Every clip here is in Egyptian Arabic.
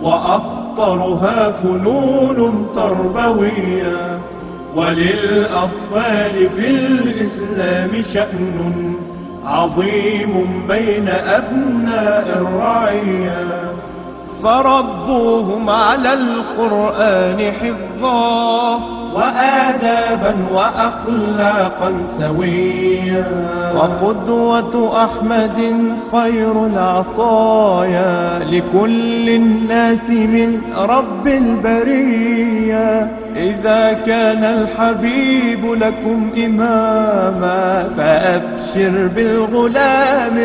وأخطرها فنون تربوية وللأطفال في الإسلام شأن عظيم بين أبناء الرعية فربوهم على القرآن حفظا وآدابا وأخلاقا سويا وقدوة أحمد خير العطايا لكل الناس من رب البرية إذا كان الحبيب لكم إماما فأبشر بالغلام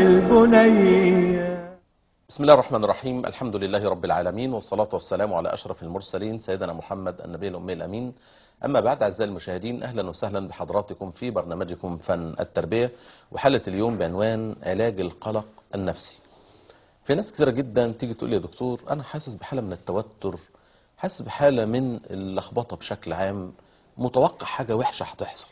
وبالبنية بسم الله الرحمن الرحيم الحمد لله رب العالمين والصلاة والسلام على أشرف المرسلين سيدنا محمد النبي الأمي الأمين أما بعد أعزائي المشاهدين أهلا وسهلا بحضراتكم في برنامجكم فن التربية وحلقة اليوم بعنوان علاج القلق النفسي في ناس كثيرة جدا تيجي تقول لي يا دكتور أنا حاسس بحالة من التوتر حاسس بحالة من اللخبطة بشكل عام متوقع حاجة وحشة هتحصل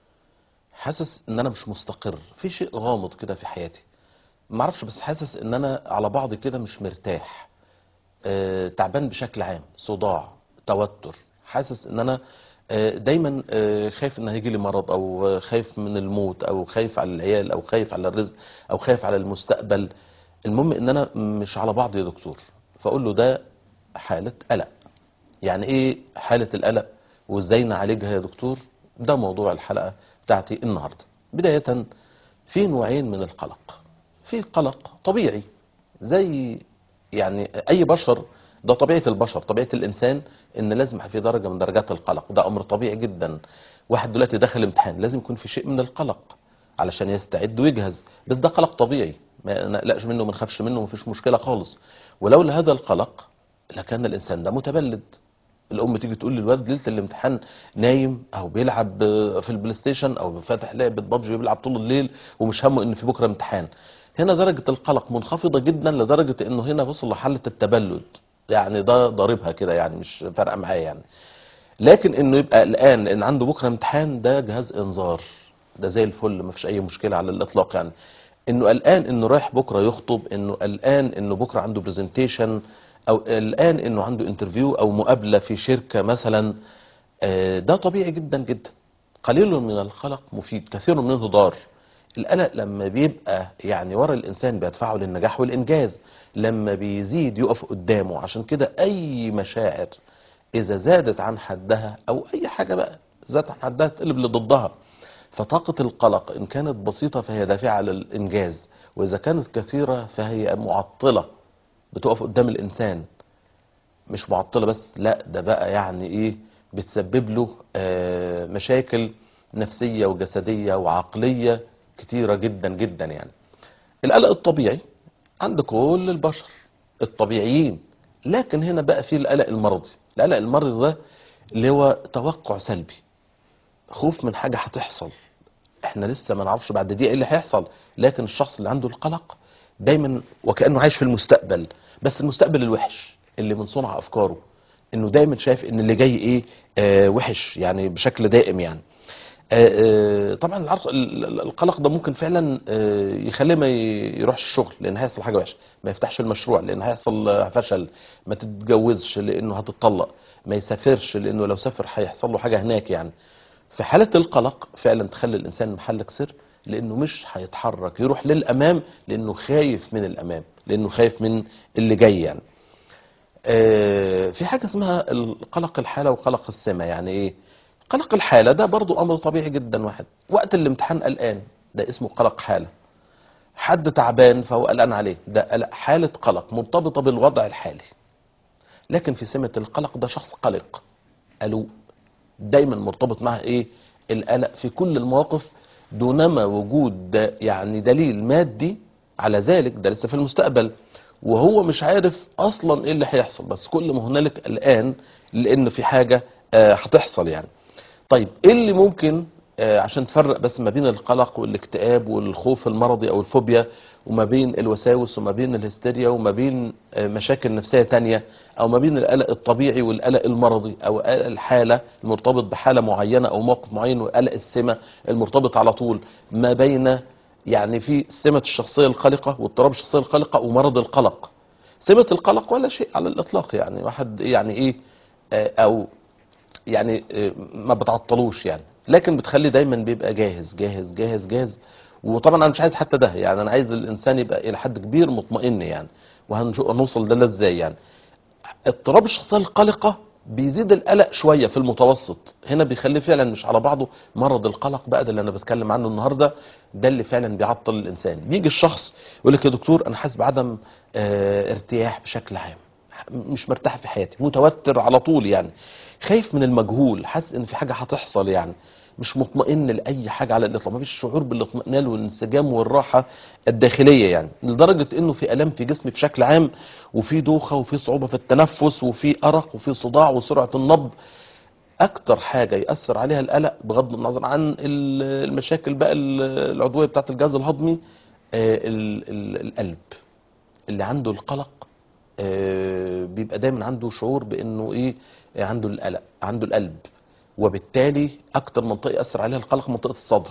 حاسس ان انا مش مستقر في شيء غامض كده في حياتي معرفش بس حاسس ان انا على بعض كده مش مرتاح آه، تعبان بشكل عام صداع توتر حاسس ان انا آه، دايما آه، خايف ان هيجي لي مرض او آه، خايف من الموت او خايف على العيال او خايف على الرزق او خايف على المستقبل المهم ان انا مش على بعض يا دكتور فاقول له ده حالة قلق يعني ايه حالة القلق وازاي نعالجها يا دكتور ده موضوع الحلقة بتاعتي النهاردة بداية في نوعين من القلق في قلق طبيعي زي يعني اي بشر ده طبيعة البشر طبيعة الانسان ان لازم في درجة من درجات القلق ده امر طبيعي جدا واحد دلوقتي دخل امتحان لازم يكون في شيء من القلق علشان يستعد ويجهز بس ده قلق طبيعي ما نقلقش منه ما نخافش منه مفيش مشكلة خالص ولولا هذا القلق لكان الانسان ده متبلد الام تيجي تقول للولد ليله الامتحان نايم او بيلعب في البلاي ستيشن او فاتح لعبه بابجي بيلعب طول الليل ومش همه ان في بكره امتحان هنا درجه القلق منخفضه جدا لدرجه انه هنا وصل لحاله التبلد يعني ده ضاربها كده يعني مش فارقه معاه يعني لكن انه يبقى قلقان لان عنده بكره امتحان ده جهاز انذار ده زي الفل ما فيش اي مشكله على الاطلاق يعني انه قلقان انه رايح بكره يخطب انه قلقان انه بكره عنده برزنتيشن او قلقان انه عنده انترفيو او مقابله في شركه مثلا آه، ده طبيعي جدا جدا قليل من القلق مفيد كثير منه ضار القلق لما بيبقى يعني ورا الانسان بيدفعه للنجاح والانجاز لما بيزيد يقف قدامه عشان كده اي مشاعر اذا زادت عن حدها او اي حاجه بقى زادت عن حدها تقلب لضدها فطاقه القلق ان كانت بسيطه فهي دافعه للانجاز واذا كانت كثيره فهي معطله بتقف قدام الانسان مش معطله بس لا ده بقى يعني ايه بتسبب له آه، مشاكل نفسيه وجسديه وعقليه كتيره جدا جدا يعني القلق الطبيعي عند كل البشر الطبيعيين لكن هنا بقى في القلق المرضي القلق المرضي ده اللي هو توقع سلبي خوف من حاجه هتحصل احنا لسه ما نعرفش بعد دقيقه ايه اللي هيحصل لكن الشخص اللي عنده القلق دايما وكانه عايش في المستقبل بس المستقبل الوحش اللي من صنع افكاره انه دايما شايف ان اللي جاي ايه آه وحش يعني بشكل دائم يعني آه آه طبعا العرق ال- ال- القلق ده ممكن فعلا آه يخليه ما ي- يروحش الشغل لان هيحصل حاجه وحشه ما يفتحش المشروع لان هيحصل آه، فشل ما تتجوزش لانه هتطلق ما يسافرش لانه لو سافر هيحصل له حاجه هناك يعني في حالة القلق فعلا تخلي الإنسان محلك سر لأنه مش هيتحرك يروح للأمام لأنه خايف من الأمام لأنه خايف من اللي جاي يعني آه، في حاجة اسمها القلق الحالة وقلق السمة يعني إيه قلق الحالة ده برضو أمر طبيعي جدا واحد وقت الامتحان قلقان ده اسمه قلق حالة حد تعبان فهو قلقان عليه ده قلق- حالة قلق مرتبطة بالوضع الحالي لكن في سمة القلق ده شخص قلق قلق دايما مرتبط معها ايه القلق في كل المواقف دونما وجود ده يعني دليل مادي على ذلك ده لسه في المستقبل وهو مش عارف اصلا ايه اللي هيحصل بس كل ما هنالك قلقان لان في حاجه آه، هتحصل يعني طيب ايه اللي ممكن آه، عشان تفرق بس ما بين القلق والاكتئاب والخوف المرضي او الفوبيا وما بين الوساوس وما بين الهستيريا وما بين آه، مشاكل نفسية تانية او ما بين القلق الطبيعي والقلق المرضي او قلق الحالة المرتبط بحالة معينة او موقف معين وقلق السمة المرتبط على طول ما بين يعني في سمة الشخصية القلقة واضطراب الشخصية القلقة ومرض القلق سمة القلق ولا شيء على الإطلاق يعني واحد يعني إيه آه، أو يعني آه، ما بتعطلوش يعني لكن بتخليه دايما بيبقى جاهز جاهز جاهز جاهز وطبعا انا مش عايز حتى ده يعني انا عايز الانسان يبقى الى حد كبير مطمئن يعني وهنوصل ده ازاي يعني اضطراب الشخصيه القلقه بيزيد القلق شويه في المتوسط هنا بيخليه فعلا مش على بعضه مرض القلق بقى ده اللي انا بتكلم عنه النهارده ده اللي فعلا بيعطل الانسان بيجي الشخص يقول لك يا دكتور انا حاسس بعدم آه، ارتياح بشكل عام مش مرتاح في حياتي متوتر على طول يعني خايف من المجهول حاسس ان في حاجه هتحصل يعني مش مطمئن لاي حاجه على الاطلاق مفيش شعور بالاطمئنان والانسجام والراحه الداخليه يعني لدرجه انه في الام في جسمي بشكل عام وفي دوخه وفي صعوبه في التنفس وفي ارق وفي صداع وسرعه النبض اكتر حاجه ياثر عليها القلق بغض النظر عن ال- المشاكل بقى ال- العضويه بتاعه الجهاز الهضمي آه، ال- ال- القلب اللي عنده القلق آه، بيبقى دايما عنده شعور بانه ايه آه، عنده القلق عنده القلب وبالتالي اكتر منطقه ياثر عليها القلق منطقه الصدر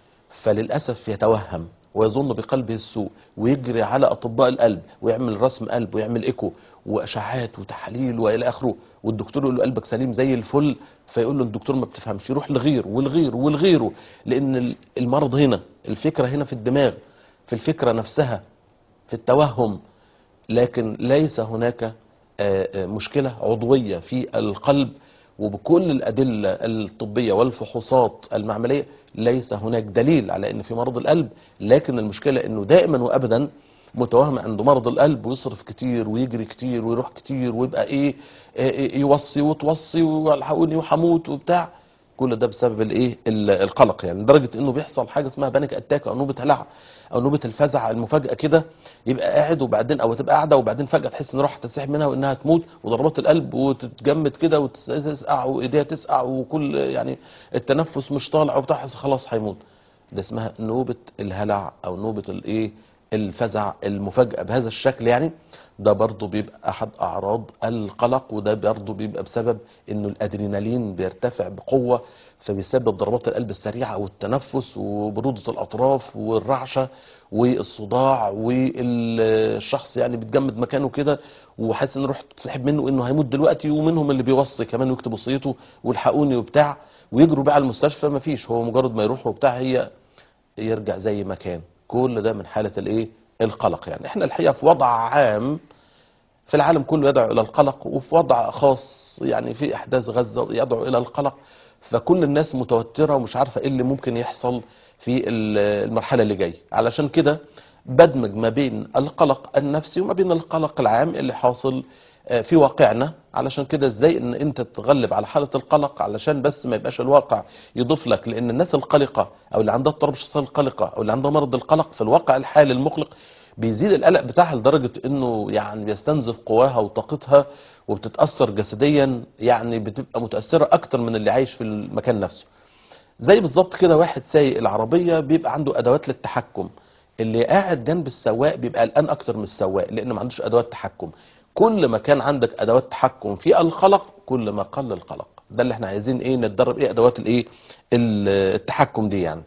فللاسف يتوهم ويظن بقلبه السوء ويجري على اطباء القلب ويعمل رسم قلب ويعمل ايكو واشعاعات وتحاليل والى اخره والدكتور يقول له قلبك سليم زي الفل فيقول له الدكتور ما بتفهمش يروح لغيره والغير والغيره لان المرض هنا الفكره هنا في الدماغ في الفكره نفسها في التوهم لكن ليس هناك آه، آه، مشكلة عضوية في القلب وبكل الأدلة الطبية والفحوصات المعملية ليس هناك دليل على أن في مرض القلب لكن المشكلة أنه دائما وأبدا متوهم عنده مرض القلب ويصرف كتير ويجري كتير ويروح كتير ويبقى إيه آه، آه، يوصي وتوصي والحقوني وحموت وبتاع كل ده بسبب الايه ال- القلق يعني لدرجه انه بيحصل حاجه اسمها بانيك اتاك او نوبه هلع او نوبه الفزع المفاجاه كده يبقى قاعد وبعدين او تبقى قاعده وبعدين فجاه تحس ان روحها تسحب منها وانها تموت وضربات القلب وتتجمد كده وتسقع وايديها تسقع وكل يعني التنفس مش طالع وبتاع خلاص هيموت ده اسمها نوبه الهلع او نوبه الايه الفزع المفاجاه بهذا الشكل يعني ده برضه بيبقى احد اعراض القلق وده برضه بيبقى بسبب انه الادرينالين بيرتفع بقوه فبيسبب ضربات القلب السريعه والتنفس وبروده الاطراف والرعشه والصداع والشخص يعني بيتجمد مكانه كده وحاسس ان روحه بتسحب منه انه هيموت دلوقتي ومنهم اللي بيوصي كمان ويكتب وصيته والحقوني وبتاع ويجروا بقى على المستشفى مفيش هو مجرد ما يروح وبتاع هي يرجع زي ما كان كل ده من حالة الايه القلق يعني احنا الحقيقة في وضع عام في العالم كله يدعو الى القلق وفي وضع خاص يعني في احداث غزة يدعو الى القلق فكل الناس متوترة ومش عارفة ايه اللي ممكن يحصل في ال- المرحلة اللي جاية علشان كده بدمج ما بين القلق النفسي وما بين القلق العام اللي حاصل آه، في واقعنا علشان كده ازاي ان انت تتغلب على حالة القلق علشان بس ما يبقاش الواقع يضيف لك لان الناس القلقة او اللي عندها اضطراب الشخصية القلقة او اللي عندها مرض القلق في الواقع الحالي المقلق بيزيد القلق بتاعها لدرجة انه يعني بيستنزف قواها وطاقتها وبتتأثر جسديا يعني بتبقى متأثرة اكتر من اللي عايش في المكان نفسه زي بالظبط كده واحد سايق العربية بيبقى عنده ادوات للتحكم اللي قاعد جنب السواق بيبقى قلقان اكتر من السواق لانه ما عندوش ادوات تحكم كل ما كان عندك ادوات تحكم في القلق كل ما قل القلق ده اللي احنا عايزين ايه نتدرب ايه ادوات الايه ال- التحكم دي يعني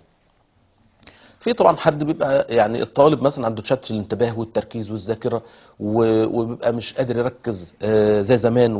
في طبعا حد بيبقى يعني الطالب مثلا عنده تشتت الانتباه والتركيز والذاكره و- وبيبقى مش قادر يركز آه، زي زمان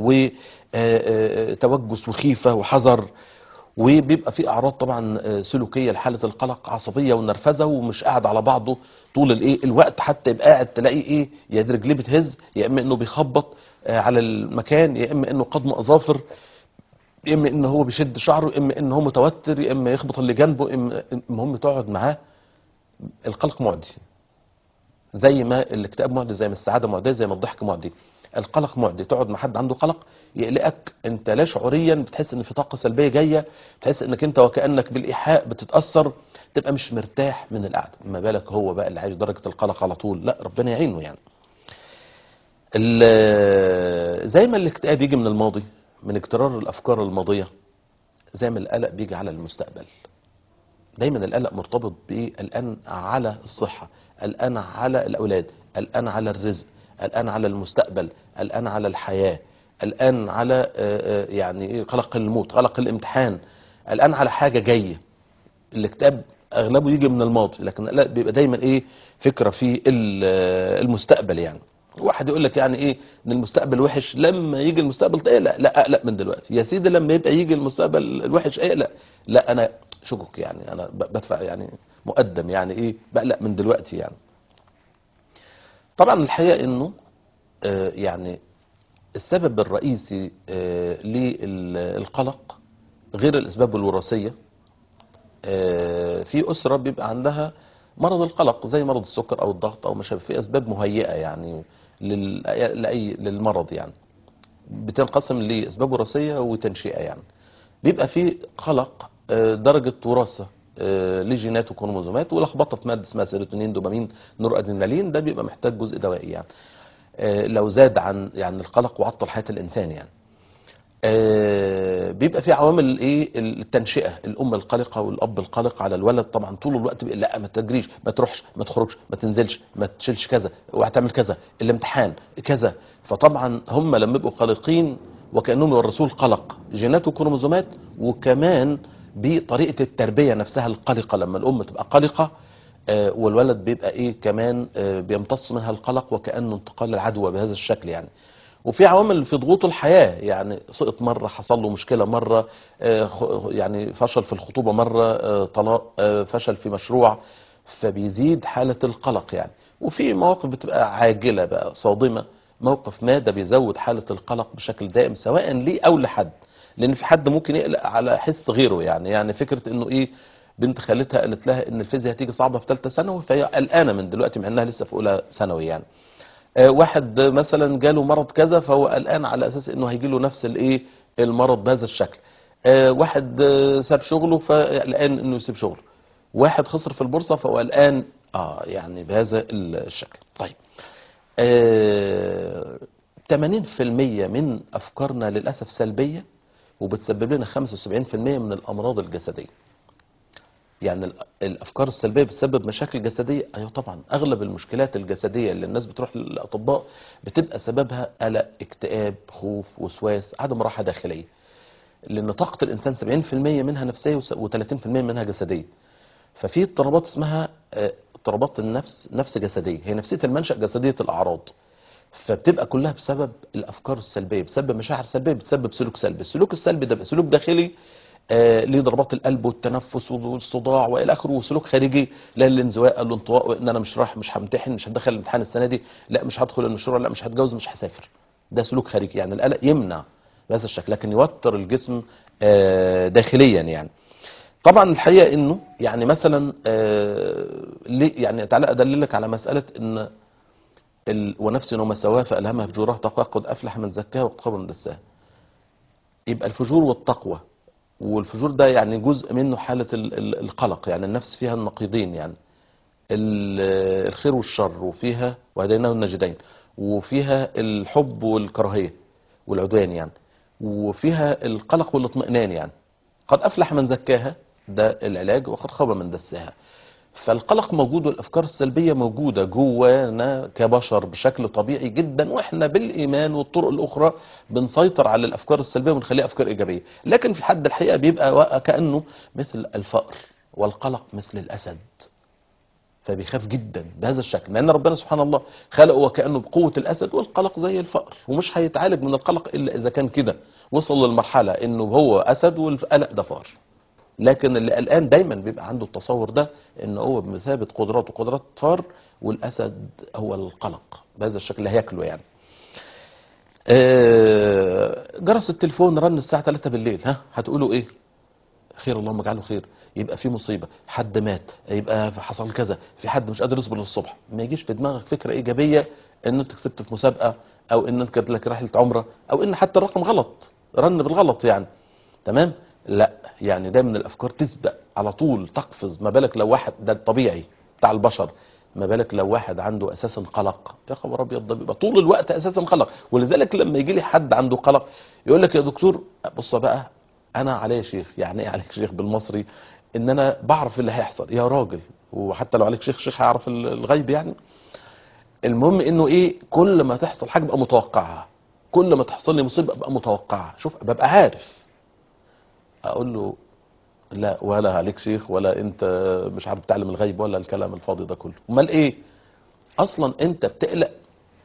وتوجس وخيفه وحذر وبيبقى في اعراض طبعا آه، سلوكيه لحاله القلق عصبيه والنرفزه ومش قاعد على بعضه طول الايه الوقت حتى يبقى قاعد تلاقيه ايه يا دي رجليه بتهز يا اما انه بيخبط آه، على المكان يا اما انه قضم اظافر يا اما ان هو بيشد شعره يا اما ان هو متوتر يا اما يخبط اللي جنبه يا اما المهم تقعد معاه القلق معدي زي ما الاكتئاب معدي زي ما السعاده معديه زي ما الضحك معدي القلق معدي تقعد مع حد عنده قلق يقلقك انت لا شعوريا بتحس ان في طاقه سلبيه جايه بتحس انك انت وكانك بالايحاء بتتاثر تبقى مش مرتاح من القعده ما بالك هو بقى اللي عايش درجه القلق على طول لا ربنا يعينه يعني ال- زي ما الاكتئاب يجي من الماضي من اكترار الافكار الماضيه زي ما القلق بيجي على المستقبل دايما القلق مرتبط بالقلقان على الصحة القلقان على الأولاد القلقان على الرزق القلقان على المستقبل القلقان على الحياة القلقان على آه، آه، يعني إيه؟ قلق الموت قلق الامتحان القلقان على حاجة جاية الاكتئاب اغلبه يجي من الماضي لكن القلق بيبقى دايما ايه فكرة في ال- آه، المستقبل يعني واحد يقول لك يعني ايه ان المستقبل وحش لما يجي المستقبل تقلق لا اقلق من دلوقتي يا سيدي لما يبقى يجي المستقبل الوحش اقلق لا انا شكك يعني انا ب- بدفع يعني مقدم يعني ايه بقلق من دلوقتي يعني طبعا الحقيقه انه آه، يعني السبب الرئيسي آه، للقلق غير الاسباب الوراثيه آه، في اسره بيبقى عندها مرض القلق زي مرض السكر او الضغط او ما شابه في اسباب مهيئه يعني لل- لاي للمرض يعني بتنقسم لاسباب وراثيه وتنشئه يعني بيبقى في قلق آه، درجه وراثه آه، لجينات وكروموزومات ولخبطه في ماده اسمها سيروتونين دوبامين نور ادرينالين ده بيبقى محتاج جزء دوائي يعني آه، لو زاد عن يعني القلق وعطل حياه الانسان يعني آه، بيبقى في عوامل ايه التنشئه الام القلقه والاب القلق على الولد طبعا طول الوقت بيقول لا ما تجريش ما تروحش ما تخرجش ما تنزلش ما تشيلش كذا وهتعمل كذا الامتحان كذا فطبعا هم لما يبقوا قلقين وكانهم يورثوه القلق جينات وكروموزومات وكمان بطريقه التربيه نفسها القلقه لما الام تبقى قلقه آه، والولد بيبقى ايه كمان آه، بيمتص منها القلق وكانه انتقال العدوى بهذا الشكل يعني وفي عوامل في ضغوط الحياة يعني سقط مرة حصل له مشكلة مرة آه، خ- يعني فشل في الخطوبة مرة آه، طلاق آه، فشل في مشروع فبيزيد حالة القلق يعني وفي مواقف بتبقى عاجلة بقى صادمة موقف ما ده بيزود حالة القلق بشكل دائم سواء ليه أو لحد لأن في حد ممكن يقلق على حس غيره يعني يعني فكرة إنه إيه بنت خالتها قالت لها إن الفيزياء هتيجي صعبة في ثالثة ثانوي فهي قلقانة من دلوقتي مع إنها لسه في أولى ثانوي يعني آه، واحد مثلا جاله مرض كذا فهو قلقان على اساس انه هيجي له نفس الايه المرض بهذا الشكل آه، واحد آه، ساب شغله فقلقان انه يسيب شغله واحد خسر في البورصه فهو قلقان اه يعني بهذا الشكل طيب آه، 80% من افكارنا للاسف سلبيه وبتسبب لنا 75% من الامراض الجسديه يعني ال- الافكار السلبيه بتسبب مشاكل جسديه ايوه طبعا اغلب المشكلات الجسديه اللي الناس بتروح للاطباء بتبقى سببها قلق اكتئاب خوف وسواس عدم راحه داخليه لان طاقه الانسان 70% منها نفسيه و30% منها جسديه ففي اضطرابات اسمها آه، اضطرابات النفس نفس جسديه هي نفسيه المنشا جسديه الاعراض فبتبقى كلها بسبب الافكار السلبيه بسبب مشاعر سلبيه بتسبب سلوك سلبي السلوك السلبي ده بقى سلوك داخلي آه ليه ضربات القلب والتنفس والصداع والى اخره وسلوك خارجي لا الانزواء الانطواء وان انا مش رايح مش همتحن مش هدخل الامتحان السنه دي لا مش هدخل المشروع لا مش هتجوز مش هسافر ده سلوك خارجي يعني القلق يمنع بهذا الشكل لكن يوتر الجسم آه داخليا يعني طبعا الحقيقه انه يعني مثلا آه ليه يعني تعالى ادللك على مساله ان ال... ونفس وما سواها فالهمها فجورها تقوى قد افلح من زكاها وقد خاب من دساها يبقى الفجور والتقوى والفجور ده يعني جزء منه حالة ال- ال- القلق يعني النفس فيها النقيضين يعني ال- الخير والشر وفيها وهديناه النجدين وفيها الحب والكراهية والعدوان يعني وفيها القلق والاطمئنان يعني قد أفلح من زكاها ده العلاج وقد خاب من دساها فالقلق موجود والافكار السلبيه موجوده جوانا كبشر بشكل طبيعي جدا واحنا بالايمان والطرق الاخرى بنسيطر على الافكار السلبيه ونخليها افكار ايجابيه لكن في حد الحقيقه بيبقى كانه مثل الفأر والقلق مثل الاسد فبيخاف جدا بهذا الشكل لان ربنا سبحانه الله خلقه وكانه بقوه الاسد والقلق زي الفأر ومش هيتعالج من القلق الا اذا كان كده وصل للمرحله انه هو اسد والقلق ده فأر لكن اللي قلقان دايما بيبقى عنده التصور ده ان هو بمثابه قدرات وقدرات فار والاسد هو القلق بهذا الشكل اللي هياكله يعني آه، جرس التليفون رن الساعه 3 بالليل ها هتقولوا ايه خير اللهم اجعله خير يبقى في مصيبه حد مات يبقى حصل كذا في حد مش قادر يصبر للصبح ما يجيش في دماغك فكره ايجابيه ان انت كسبت في مسابقه او ان انت كانت لك رحله عمره او ان حتى الرقم غلط رن بالغلط يعني تمام لا يعني ده من الافكار تسبق على طول تقفز ما بالك لو واحد ده الطبيعي بتاع البشر ما بالك لو واحد عنده اساسا قلق يا خبر ابيض ده بيبقى طول الوقت اساسا قلق ولذلك لما يجي لي حد عنده قلق يقول لك يا دكتور بص بقى انا عليا شيخ يعني ايه عليك شيخ بالمصري ان انا بعرف اللي هيحصل يا راجل وحتى لو عليك شيخ شيخ هيعرف الغيب يعني المهم انه ايه كل ما تحصل حاجه ابقى متوقعها كل ما تحصل لي مصيبه ابقى متوقعها شوف ببقى عارف اقول له لا ولا عليك شيخ ولا انت مش عارف تعلم الغيب ولا الكلام الفاضي ده كله امال ايه اصلا انت بتقلق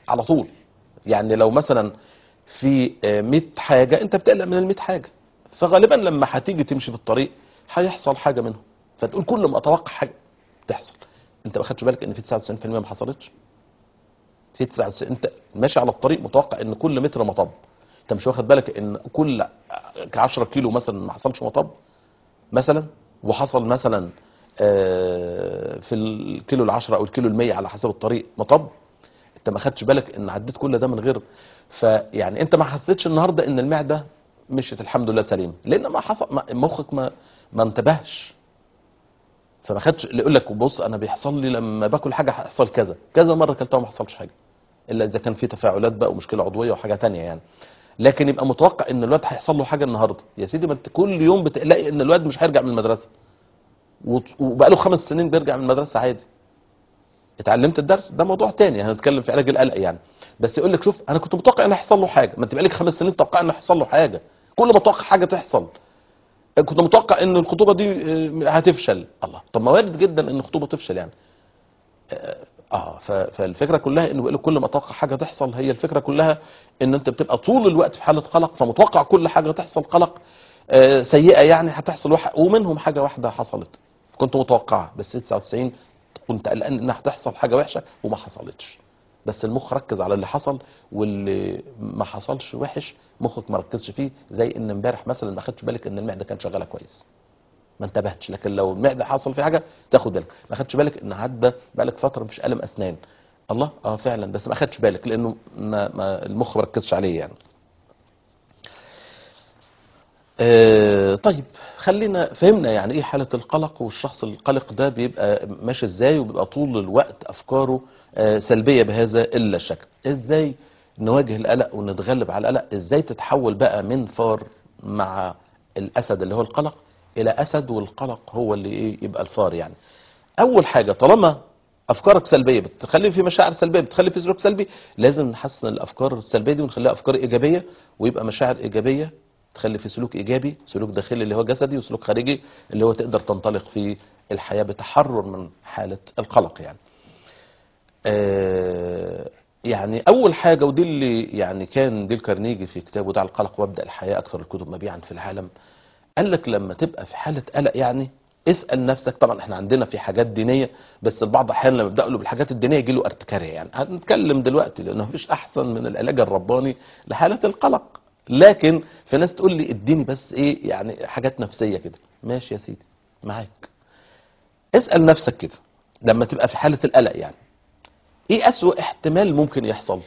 على طول يعني لو مثلا في آه، 100 حاجه انت بتقلق من ال 100 حاجه فغالبا لما هتيجي تمشي في الطريق هيحصل حاجه منهم فتقول كل ما اتوقع حاجه تحصل انت ما خدتش بالك ان في 99% ما حصلتش في 99 انت ماشي على الطريق متوقع ان كل متر مطب انت مش واخد بالك ان كل 10 كيلو مثلا ما حصلش مطب مثلا وحصل مثلا آه، في الكيلو العشرة او الكيلو المية على حسب الطريق مطب انت ما خدتش بالك ان عديت كل ده من غير فيعني انت ما حسيتش النهارده ان المعده مشيت الحمد لله سليمه لان ما حصل ما مخك ما ما انتبهش فما خدش اللي يقول لك بص انا بيحصل لي لما باكل حاجه هيحصل كذا كذا مره اكلتها وما حصلش حاجه الا اذا كان في تفاعلات بقى ومشكله عضويه وحاجه تانية يعني لكن يبقى متوقع ان الواد هيحصل له حاجه النهارده يا سيدي ما انت كل يوم بتلاقي ان الواد مش هيرجع من المدرسه وت- وبقاله خمس سنين بيرجع من المدرسه عادي اتعلمت الدرس ده موضوع تاني هنتكلم في علاج القلق يعني بس يقول لك شوف انا كنت متوقع ان هيحصل له حاجه ما انت بقالك خمس سنين تتوقع ان هيحصل له حاجه كل ما اتوقع حاجه تحصل كنت متوقع ان الخطوبه دي آه، هتفشل الله طب ما وارد جدا ان الخطوبه تفشل يعني اه ف- فالفكره كلها انه بيقول لك كل ما اتوقع حاجه تحصل هي الفكره كلها ان انت بتبقى طول الوقت في حاله قلق فمتوقع كل حاجه تحصل قلق آه، سيئه يعني هتحصل واحد ومنهم حاجه واحده حصلت كنت متوقعها بس 99 كنت قلقان انها هتحصل حاجه وحشه وما حصلتش بس المخ ركز على اللي حصل واللي ما حصلش وحش مخك ما ركزش فيه زي ان امبارح مثلا ما خدتش بالك ان المعده كانت شغاله كويس ما انتبهتش لكن لو المعده حصل في حاجه تاخد بالك ما خدتش بالك ان عدى بقالك فتره مش الم اسنان الله اه فعلا بس ما خدتش بالك لانه ما, ما المخ ما ركزش عليه يعني آه طيب خلينا فهمنا يعني ايه حالة القلق والشخص القلق ده بيبقى ماشي ازاي وبيبقى طول الوقت افكاره آه سلبية بهذا الا الشكل ازاي نواجه القلق ونتغلب على القلق ازاي تتحول بقى من فار مع الاسد اللي هو القلق الى اسد والقلق هو اللي ايه يبقى الفار يعني اول حاجة طالما افكارك سلبيه بتخلي في مشاعر سلبيه بتخلي في سلوك سلبي لازم نحسن الافكار السلبيه دي ونخليها افكار ايجابيه ويبقى مشاعر ايجابيه تخلي في سلوك ايجابي سلوك داخلي اللي هو جسدي وسلوك خارجي اللي هو تقدر تنطلق في الحياه بتحرر من حاله القلق يعني آه، يعني اول حاجه ودي اللي يعني كان ديل كارنيجي في كتابه دع القلق وابدا الحياه اكثر الكتب مبيعا في العالم قال لك لما تبقى في حاله قلق يعني اسال نفسك طبعا احنا عندنا في حاجات دينيه بس البعض احيانا لما يبدا له بالحاجات الدينيه يجي له ارتكاريه يعني هنتكلم دلوقتي لانه مفيش احسن من العلاج الرباني لحاله القلق لكن في ناس تقول لي اديني بس ايه يعني حاجات نفسيه كده ماشي يا سيدي معاك اسال نفسك كده لما تبقى في حاله القلق يعني ايه اسوأ احتمال ممكن يحصل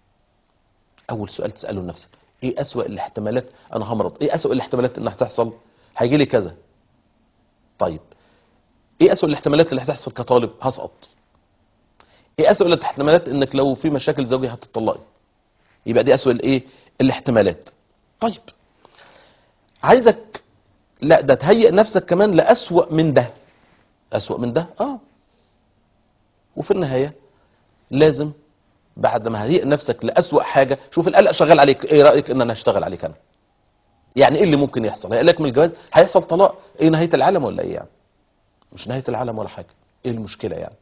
اول سؤال تساله لنفسك ايه اسوأ الاحتمالات انا همرض ايه اسوأ الاحتمالات انها تحصل هيجي لي كذا طيب ايه اسوأ الاحتمالات اللي هتحصل كطالب هسقط ايه اسوأ الاحتمالات انك لو في مشاكل زوجيه هتطلقي يبقى دي اسوأ الايه الاحتمالات طيب عايزك لا ده تهيئ نفسك كمان لأسوأ من ده أسوأ من ده اه وفي النهاية لازم بعد ما هيئ نفسك لأسوأ حاجة شوف القلق شغال عليك ايه رأيك ان انا هشتغل عليك انا يعني ايه اللي ممكن يحصل هيقلق من الجواز هيحصل طلاق ايه نهاية العالم ولا ايه يعني مش نهاية العالم ولا حاجة ايه المشكلة يعني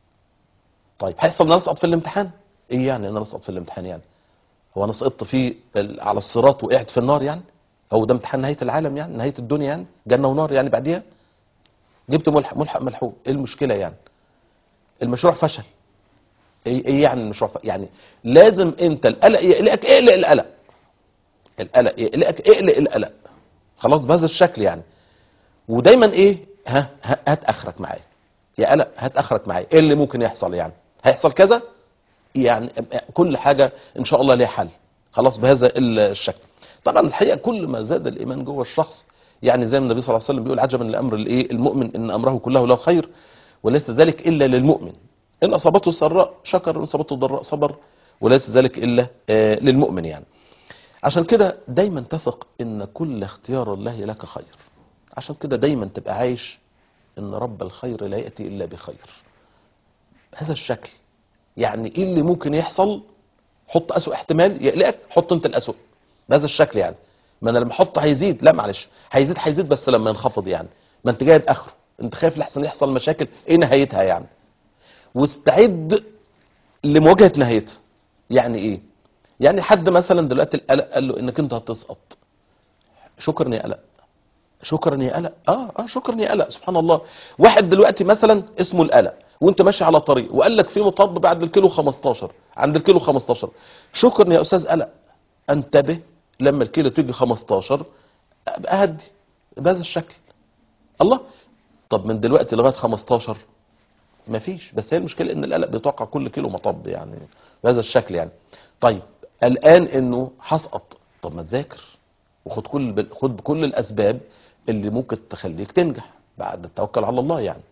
طيب هيحصل ان انا اسقط في الامتحان ايه يعني ان انا اسقط في الامتحان يعني هو انا سقطت فيه ال- على الصراط وقعت في النار يعني هو ده امتحان نهايه العالم يعني نهايه الدنيا يعني جنه ونار يعني بعديها جبت ملحق ملحق ملحوق ايه المشكله يعني المشروع فشل ايه ايه يعني المشروع فشل؟ يعني لازم انت القلق يقلقك اقلق القلق القلق يقلقك اقلق القلق خلاص بهذا الشكل يعني ودايما ايه ها ها- هات اخرك معايا يا قلق هات اخرك معايا ايه اللي ممكن يحصل يعني هيحصل كذا يعني كل حاجة إن شاء الله ليها حل خلاص بهذا الشكل طبعا الحقيقة كل ما زاد الإيمان جوه الشخص يعني زي ما النبي صلى الله عليه وسلم بيقول عجبا لأمر الإيه المؤمن إن أمره كله له خير وليس ذلك إلا للمؤمن إن أصابته سراء شكر إن أصابته ضراء صبر وليس ذلك إلا آه، للمؤمن يعني عشان كده دايما تثق إن كل اختيار الله لك خير عشان كده دايما تبقى عايش إن رب الخير لا يأتي إلا بخير بهذا الشكل يعني ايه اللي ممكن يحصل حط اسوء احتمال يقلقك حط انت الاسوء بهذا الشكل يعني ما انا لما احط هيزيد لا معلش هيزيد هيزيد بس لما ينخفض يعني ما انت جايب اخره انت خايف لحسن يحصل مشاكل ايه نهايتها يعني واستعد لمواجهه نهايتها يعني ايه يعني حد مثلا دلوقتي القلق قال له انك انت هتسقط شكرا يا قلق شكرا يا قلق اه اه شكرا يا قلق سبحان الله واحد دلوقتي مثلا اسمه القلق وانت ماشي على طريق وقال لك في مطب بعد الكيلو 15 عند الكيلو 15 شكرا يا استاذ قلق انتبه لما الكيلو تيجي 15 ابقى هدي بهذا الشكل الله طب من دلوقتي لغايه 15 مفيش بس هي المشكله ان القلق بيتوقع كل كيلو مطب يعني بهذا الشكل يعني طيب الان انه هسقط طب ما تذاكر وخد كل خد بكل الاسباب اللي ممكن تخليك تنجح بعد التوكل على الله يعني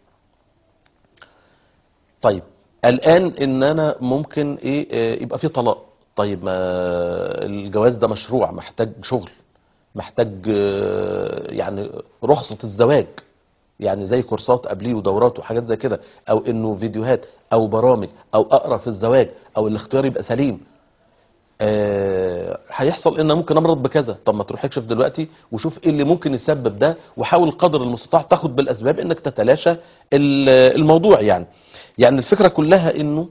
طيب الان ان انا ممكن ايه آه، يبقى في طلاق طيب ما الجواز ده مشروع محتاج شغل محتاج آه، يعني رخصة الزواج يعني زي كورسات قبليه ودورات وحاجات زي كده او انه فيديوهات او برامج او اقرا في الزواج او الاختيار يبقى سليم آه، هيحصل ان ممكن امرض بكذا طب ما تروح اكشف دلوقتي وشوف ايه اللي ممكن يسبب ده وحاول قدر المستطاع تاخد بالاسباب انك تتلاشى ال- الموضوع يعني يعني الفكره كلها انه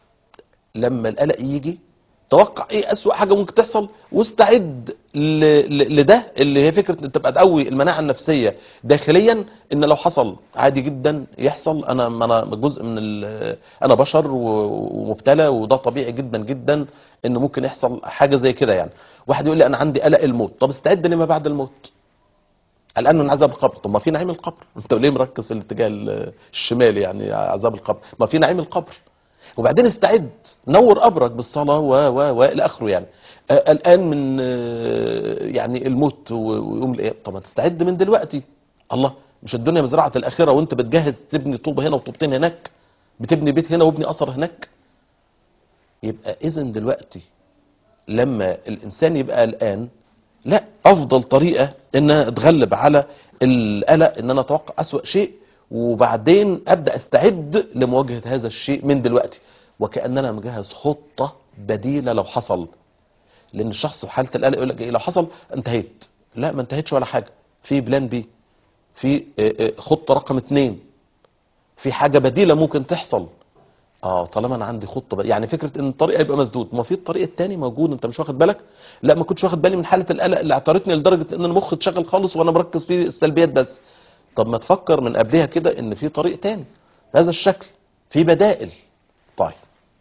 لما القلق يجي توقع ايه اسوأ حاجه ممكن تحصل واستعد ل... ل... لده اللي هي فكره ان تبقى تقوي المناعه النفسيه داخليا ان لو حصل عادي جدا يحصل انا ما انا جزء من ال... انا بشر و... ومبتلى وده طبيعي جدا جدا ان ممكن يحصل حاجه زي كده يعني واحد يقول لي انا عندي قلق الموت طب استعد لما بعد الموت الان من عذاب القبر طب ما في نعيم القبر انت ليه مركز في الاتجاه ال- الشمالي يعني عذاب القبر ما في نعيم القبر وبعدين استعد نور قبرك بالصلاه و و و الى اخره يعني آه، الان من آه، يعني الموت و- ويوم القيامه طب ما تستعد من دلوقتي الله مش الدنيا مزرعه الاخره وانت بتجهز تبني طوبه هنا وطوبتين هناك بتبني بيت هنا وابني اثر هناك يبقى اذا دلوقتي لما الانسان يبقى قلقان لا افضل طريقه ان أنا اتغلب على القلق ان انا اتوقع اسوا شيء وبعدين ابدا استعد لمواجهه هذا الشيء من دلوقتي وكاننا مجهز خطه بديله لو حصل لان الشخص في حاله القلق يقول لك ايه لو حصل انتهيت لا ما انتهيتش ولا حاجه في بلان بي في آه، آه، خطه رقم اتنين في حاجه بديله ممكن تحصل اه طالما انا عندي خطه بقى يعني فكره ان الطريق هيبقى مسدود ما في الطريق التاني موجود انت مش واخد بالك لا ما كنتش واخد بالي من حاله القلق اللي اعترتني لدرجه ان المخ اتشغل خالص وانا مركز في السلبيات بس طب ما تفكر من قبلها كده ان في طريق تاني بهذا الشكل في بدائل طيب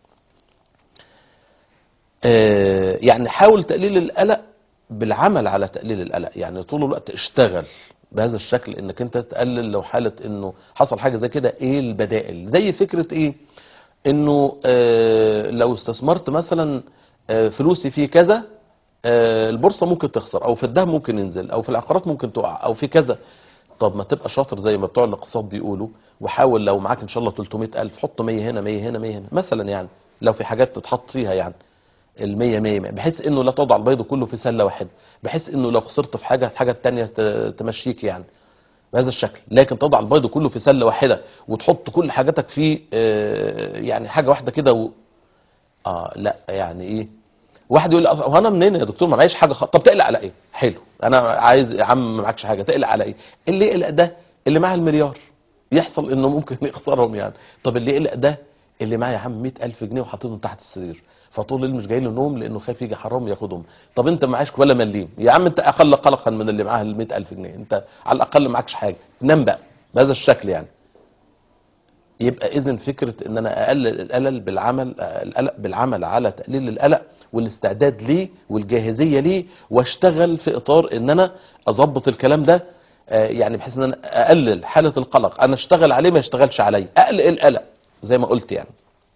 آه يعني حاول تقليل القلق بالعمل على تقليل القلق يعني طول الوقت اشتغل بهذا الشكل انك انت تقلل لو حاله انه حصل حاجه زي كده ايه البدائل زي فكره ايه انه آه لو استثمرت مثلا آه فلوسي في كذا آه البورصه ممكن تخسر او في الذهب ممكن ينزل او في العقارات ممكن تقع او في كذا طب ما تبقى شاطر زي ما بتوع الاقتصاد بيقولوا وحاول لو معاك ان شاء الله 300000 حط 100 هنا 100 هنا 100 هنا مثلا يعني لو في حاجات تتحط فيها يعني ال 100 100 100 بحيث انه لا تضع البيض كله في سله واحده بحيث انه لو خسرت في حاجه الحاجه الثانيه تمشيك يعني بهذا الشكل لكن تضع البيض كله في سله واحده وتحط كل حاجاتك في آه، يعني حاجه واحده كده و... اه لا يعني ايه واحد يقول لي هو انا منين يا دكتور ما معيش حاجه خ... طب تقلق على ايه حلو انا عايز يا عم ما معكش حاجه تقلق على ايه اللي يقلق ده اللي معاه المليار يحصل انه ممكن يخسرهم يعني طب اللي يقلق ده اللي معاه يا عم 100000 جنيه وحاططهم تحت السرير فطول الليل مش جاي له نوم لانه خايف يجي حرام ياخدهم طب انت معاش ولا مليم يا عم انت اقل قلقا من اللي معاه ال 100000 جنيه انت على الاقل معكش حاجه نام بقى بهذا الشكل يعني يبقى اذا فكره ان انا اقلل القلق بالعمل القلق بالعمل على تقليل القلق والاستعداد ليه والجاهزيه ليه واشتغل في اطار ان انا اظبط الكلام ده آه، يعني بحيث ان انا اقلل حاله القلق انا اشتغل عليه ما يشتغلش عليا اقلق القلق زي ما قلت يعني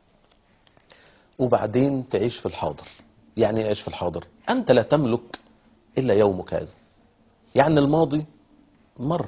وبعدين تعيش في الحاضر يعني ايه اعيش في الحاضر انت لا تملك الا يومك هذا يعني الماضي مر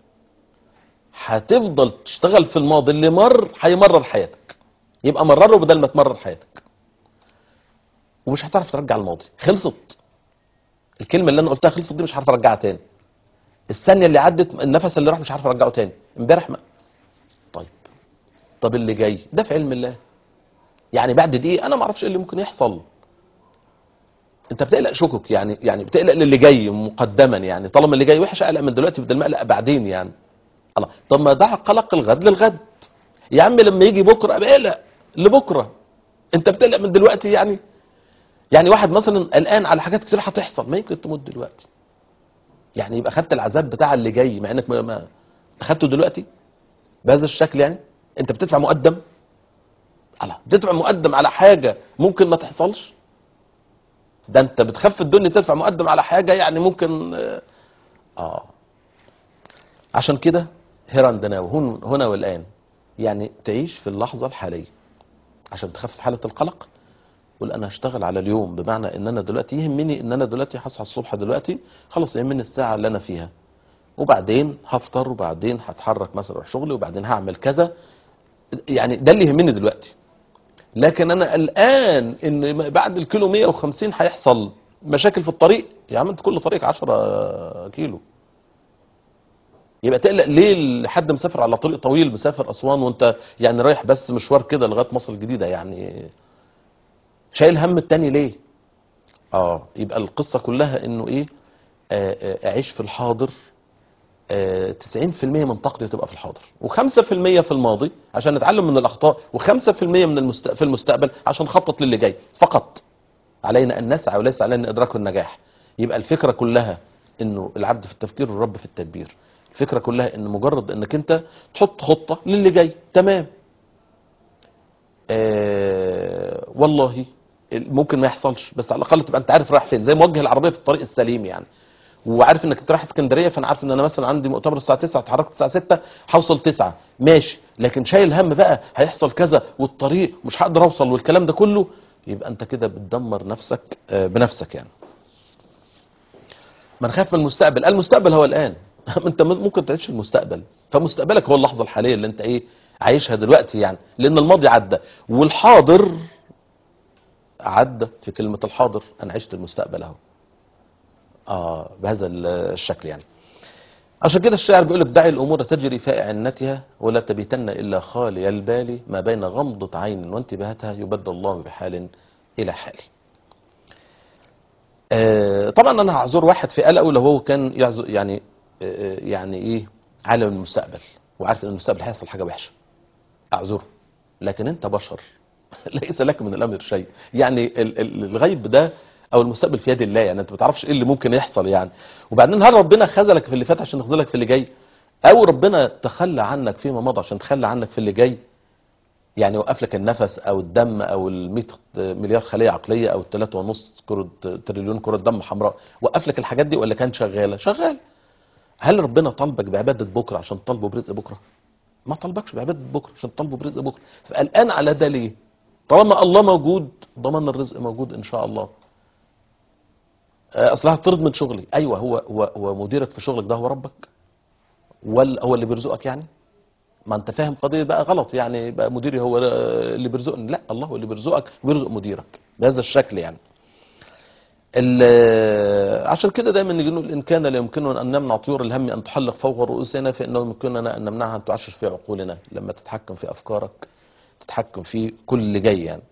هتفضل تشتغل في الماضي اللي مر هيمرر حياتك يبقى مرره بدل ما تمرر حياتك ومش هتعرف ترجع الماضي خلصت الكلمه اللي انا قلتها خلصت دي مش هعرف ارجعها تاني الثانيه اللي عدت النفس اللي راح مش عارف ارجعه تاني امبارح ما طيب طب اللي جاي ده في علم الله يعني بعد دقيقه انا ما اعرفش ايه اللي ممكن يحصل انت بتقلق شكك يعني يعني بتقلق للي جاي مقدما يعني طالما اللي جاي وحش اقلق من دلوقتي بدل ما اقلق بعدين يعني الله طب ما دع قلق الغد للغد يا عم لما يجي بكره ابقى اقلق لبكره انت بتقلق من دلوقتي يعني يعني واحد مثلا قلقان على حاجات كتير هتحصل ما يمكن تموت دلوقتي يعني يبقى خدت العذاب بتاع اللي جاي مع انك ما- ما اخدته دلوقتي بهذا الشكل يعني انت بتدفع مقدم على بتدفع مقدم على حاجه ممكن ما تحصلش ده انت بتخف الدنيا تدفع مقدم على حاجه يعني ممكن اه, آه. عشان كده هنا عندنا وهن هنا والان يعني تعيش في اللحظه الحاليه عشان تخفف حاله القلق قول انا هشتغل على اليوم بمعنى ان انا دلوقتي يهمني ان انا دلوقتي هصحى الصبح دلوقتي خلاص يهمني الساعه اللي انا فيها وبعدين هفطر وبعدين هتحرك مثلا اروح شغلي وبعدين هعمل كذا يعني ده اللي يهمني دلوقتي لكن انا قلقان ان بعد الكيلو 150 هيحصل مشاكل في الطريق يا عم انت كل طريق 10 كيلو يبقى تقلق ليه لحد مسافر على طريق طويل مسافر اسوان وانت يعني رايح بس مشوار كده لغايه مصر الجديده يعني شايل هم التاني ليه اه يبقى القصه كلها انه ايه آه، آه، اعيش في الحاضر آه، 90% من طاقتي تبقى في الحاضر و5% في الماضي عشان نتعلم من الاخطاء و5% من المست... في المستقبل عشان نخطط للي جاي فقط علينا ان نسعى وليس علينا ادراك النجاح يبقى الفكره كلها انه العبد في التفكير والرب في التدبير الفكره كلها ان مجرد انك انت تحط خطه للي جاي تمام آه والله ممكن ما يحصلش بس على الاقل تبقى انت عارف رايح فين زي موجه العربيه في الطريق السليم يعني وعارف انك انت رايح اسكندريه فانا عارف ان انا مثلا عندي مؤتمر الساعه 9 اتحركت الساعه 6 هوصل 9 ماشي لكن شايل هم بقى هيحصل كذا والطريق مش هقدر اوصل والكلام ده كله يبقى انت كده بتدمر نفسك آه، بنفسك يعني ما نخاف من المستقبل المستقبل هو الان انت ممكن تعيش المستقبل فمستقبلك هو اللحظه الحاليه اللي انت ايه عايشها دلوقتي يعني لان الماضي عدى والحاضر عدى في كلمه الحاضر انا عشت المستقبل اهو اه بهذا الشكل يعني عشان كده الشاعر بيقول لك دعي الامور تجري في اعنتها ولا تبيتن الا خالي البال ما بين غمضه عين وانتباهتها يبدل الله بحال الى حال آه طبعا انا هعذر واحد في قلقه لو هو كان يعذر يعني آه يعني ايه عالم المستقبل وعارف ان المستقبل هيحصل حاجه وحشه اعذره لكن انت بشر ليس لك من الامر شيء يعني ال- ال- الغيب ده او المستقبل في يد الله يعني انت ما تعرفش ايه اللي ممكن يحصل يعني وبعدين هل ربنا خذلك في اللي فات عشان يخذلك في اللي جاي او ربنا تخلى عنك فيما مضى عشان تخلى عنك في اللي جاي يعني وقف لك النفس او الدم او ال 100 مليار خليه عقليه او الثلاثة ونص كرة تريليون كرة دم حمراء وقف لك الحاجات دي ولا كان شغاله شغال هل ربنا طالبك بعباده بكره عشان تطالبه برزق بكره ما طالبكش بعباده بكره عشان تطالبه برزق بكره فقلقان على ده ليه طالما الله موجود ضمن الرزق موجود ان شاء الله آه، اصل هتطرد من شغلي ايوه هو هو هو مديرك في شغلك ده هو ربك ولا هو اللي بيرزقك يعني ما انت فاهم قضيه بقى غلط يعني بقى مديري هو اللي بيرزقني لا الله هو اللي بيرزقك وبيرزق مديرك بهذا الشكل يعني ال- عشان كده دايما نيجي نقول ان كان لا يمكننا ان نمنع طيور الهم ان تحلق فوق رؤوسنا فانه يمكننا ان نمنعها ان تعشش في عقولنا لما تتحكم في افكارك تتحكم في كل اللي جاي يعني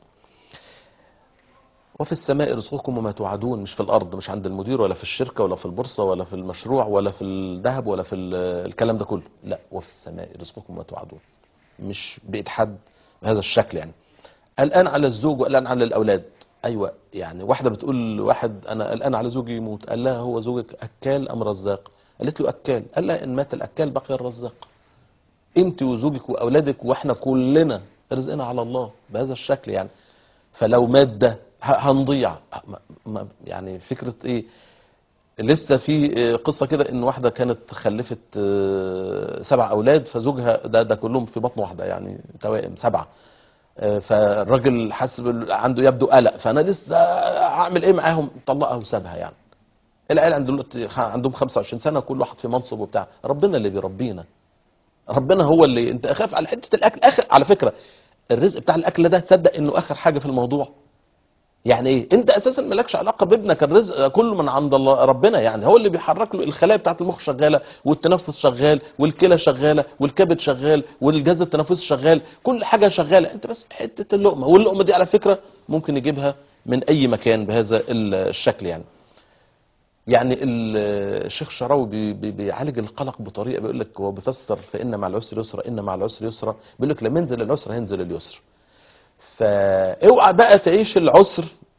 وفي السماء رزقكم وما توعدون مش في الارض مش عند المدير ولا في الشركه ولا في البورصه ولا في المشروع ولا في الذهب ولا في ال- الكلام ده كله لا وفي السماء رزقكم وما توعدون مش بايد حد بهذا الشكل يعني قلقان على الزوج وقلقان على الاولاد ايوه يعني واحده بتقول لواحد انا قلقان على زوجي يموت قال لها هو زوجك اكال ام رزاق قالت له اكال قال لها ان مات الاكال بقي الرزاق انت وزوجك واولادك واحنا كلنا رزقنا على الله بهذا الشكل يعني فلو مات ده ه- هنضيع ما- ما- يعني فكره ايه لسه في آه، قصه كده ان واحده كانت خلفت آه، سبع اولاد فزوجها ده ده كلهم في بطن واحده يعني توائم سبعه آه، فالراجل حس بال- عنده يبدو قلق فانا لسه هعمل ايه معاهم طلقها وسابها يعني العيال عندهم دلوقتي خ- عندهم 25 سنه كل واحد في منصب وبتاع ربنا اللي بيربينا ربنا هو اللي انت اخاف على حته الاكل اخر على فكره الرزق بتاع الاكل ده تصدق انه اخر حاجه في الموضوع يعني ايه انت اساسا مالكش علاقه بابنك الرزق كله من عند الله ربنا يعني هو اللي بيحرك له الخلايا بتاعت المخ شغاله والتنفس شغال والكلى شغاله والكبد شغال والجهاز التنفسي شغال كل حاجه شغاله انت بس حته اللقمه واللقمه دي على فكره ممكن يجيبها من اي مكان بهذا الشكل يعني يعني ال- الشيخ الشعراوي بي- بي- بيعالج القلق بطريقه بيقول لك هو بيفسر فان مع العسر يسرا ان مع العسر يسرا بيقول لك لما ينزل العسر هينزل اليسر فاوعى بقى تعيش العسر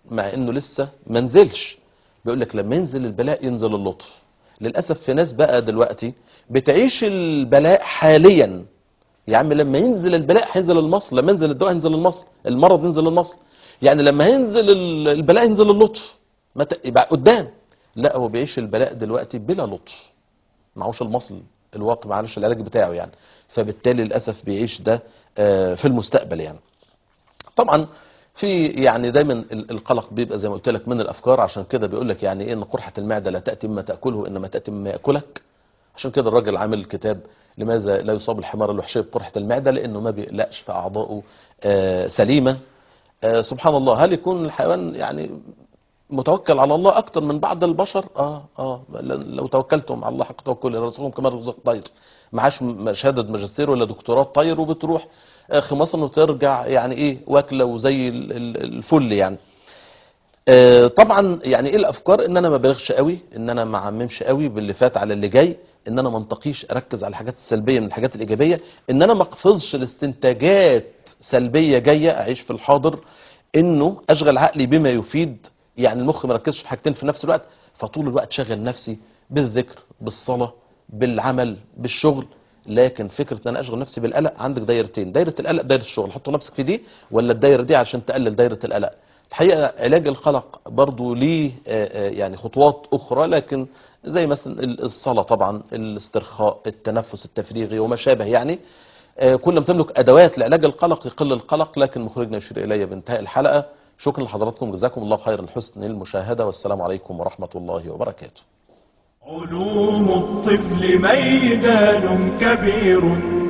مع انه لسه ما نزلش بيقول لك لما ينزل البلاء ينزل اللطف للاسف في ناس بقى دلوقتي بتعيش البلاء حاليا يا عم لما ينزل البلاء هينزل المصل لما ينزل الدواء ينزل المصل المرض ينزل المصل يعني لما ينزل ال- البلاء ينزل اللطف متى يبقى قدام لا هو بيعيش البلاء دلوقتي بلا لطف معهوش المصل الواقع معهوش العلاج بتاعه يعني فبالتالي للاسف بيعيش ده آه، في المستقبل يعني طبعا في يعني دايما ال- القلق بيبقى زي ما قلت لك من الافكار عشان كده بيقول لك يعني ايه ان قرحه المعده لا تاتي مما تاكله انما تاتي مما ياكلك عشان كده الراجل عامل كتاب لماذا لا يصاب الحمار الوحشي بقرحه المعده لانه ما بيقلقش في اعضائه آه، سليمه آه، سبحان الله هل يكون الحيوان يعني متوكل على الله اكتر من بعض البشر اه اه لو توكلتم على الله حق توكل يرزقكم كما رزق طير معاش م- شهاده ماجستير ولا دكتوراه طير وبتروح آه، خماصا وترجع يعني ايه واكله وزي ال- ال- الفل يعني آه، طبعا يعني ايه الافكار ان انا ما بلغش قوي ان انا ما اعممش قوي باللي فات على اللي جاي ان انا ما انتقيش اركز على الحاجات السلبيه من الحاجات الايجابيه ان انا ما اقفزش لاستنتاجات سلبيه جايه اعيش في الحاضر انه اشغل عقلي بما يفيد يعني المخ ما يركزش في حاجتين في نفس الوقت فطول الوقت شغل نفسي بالذكر بالصلاه بالعمل بالشغل لكن فكره ان انا اشغل نفسي بالقلق عندك دايرتين دايره القلق دايره الشغل حطوا نفسك في دي ولا الدايره دي عشان تقلل دايره القلق الحقيقه علاج القلق برضو ليه آه، آه، يعني خطوات اخرى لكن زي مثلا ال- الصلاه طبعا الاسترخاء التنفس التفريغي وما شابه يعني آه، كل ما تملك ادوات لعلاج القلق يقل القلق لكن مخرجنا يشير الي بانتهاء الحلقه شكرا لحضراتكم جزاكم الله خيرا حسن المشاهده والسلام عليكم ورحمه الله وبركاته علوم الطفل ميدان كبير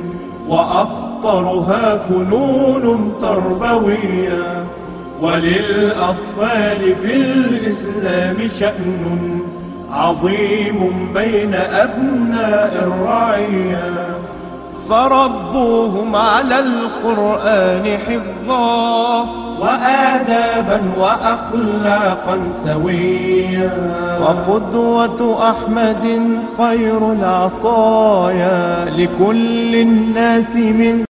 وأخطرها فنون تربوية وللأطفال في الإسلام شأن عظيم بين أبناء الرعية فربوهم على القرآن حفظا وآدابا وأخلاقا سويا وقدوة أحمد خير العطايا لكل الناس من